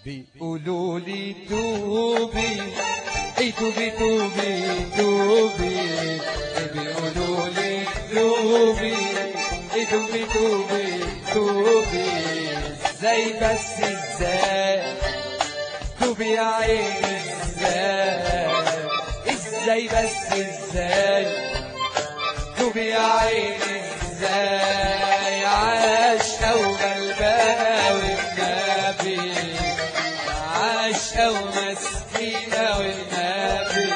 بيقولوا لي توبي اي توبي توبي توبي بيقولوا لي توبي اي توبي توبي توبي ازاي بس ازاي توبي يا عيني ازاي ازاي بس ازاي توبي يا عيني ازاي عاشقة وغلبانة والنبي عاشقة ومسكينة والنبي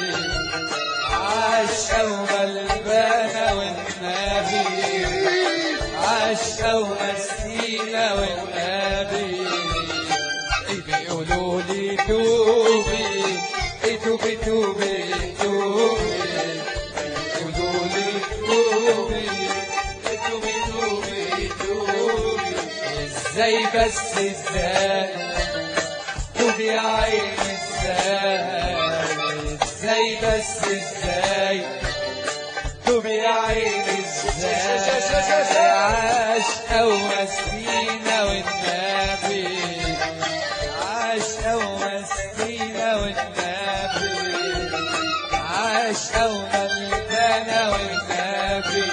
عاشقة وغلبانة والنبي عاشقة ومسكينة والنبي إيه بيقولوا لي توبي إيه توبي توبي توبي بيقولوا لي توبي إيه توبي توبي توبي ازاي بس ازاي توبي يا عيني ازاي ازاي بس ازاي توبي يا عيني ازاي عاشقة ومسكينة والنبي عاشقة ومسكينة والنبي عاشقة وغلبانة والنبي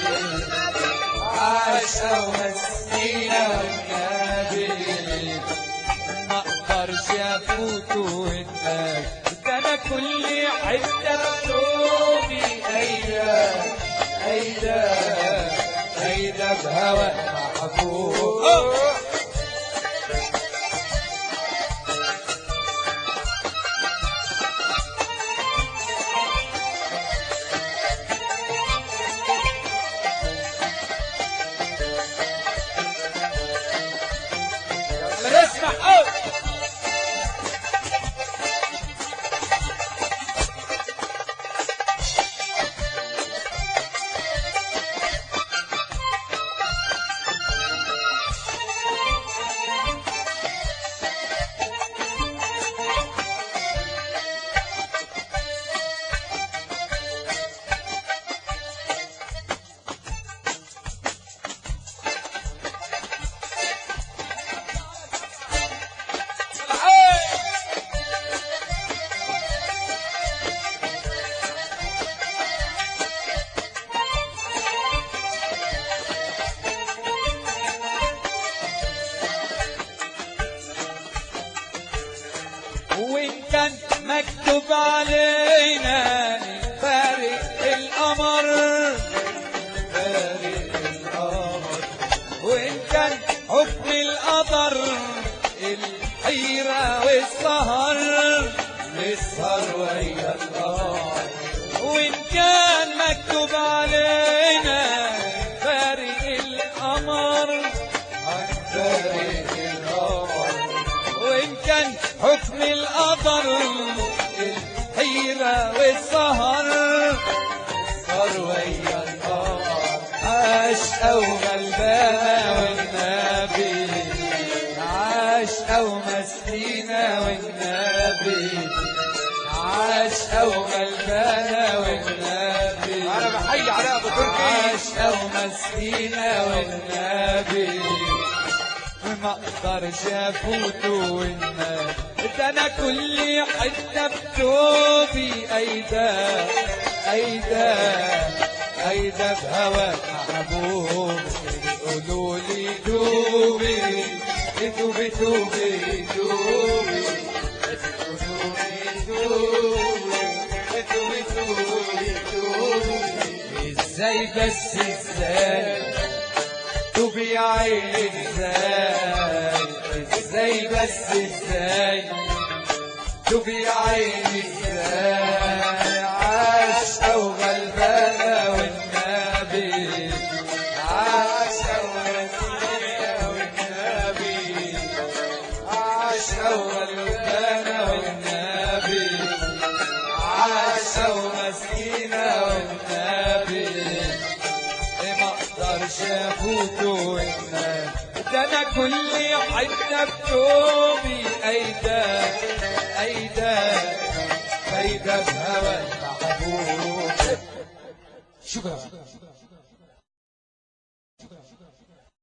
عاشقة ومسكينة والنبي ما اقدرش افوت والنبي ده انا كل حتة بتوبي ايدا ايدا ايدا بهوى محبوب اسمع قوي وإن كان مكتوب علينا فارق القمر فارق القمر وإن كان حكم القدر الحيرة والسهر نسهر ويا القمر وإن كان مكتوب علينا فارق القمر فارق القمر وإن كان حكم القدر الحيرة والسهر سهر ويا القمر عاشقة وغلبانة والنبي عاشقة ومسكينة والنبي عاشقة وغلبانة والنبي انا بحيي على ابو تركي عاشقة ومسكينة والنبي ما اقدرش افوت والنبي ده انا كل حته بتوبي ايدا ايدا ايدا بهواك محبوب يقولوا لي دوبي دوبي دوبي دوبي ازاي بس ازاي توبي يا عيني ازاي ازاي بس ازاي توبي يا عيني ازاي عاشقة وغلبانة والنبي عاشقة وغلبانة والنبي عاشقة وغلبانة والنبي عاشقة ومسكينة والنبي ما اقدرش افوت والنبي ده انا كل حته بتوبي ايدا ايدا ايدا بهوى محبوب شكرا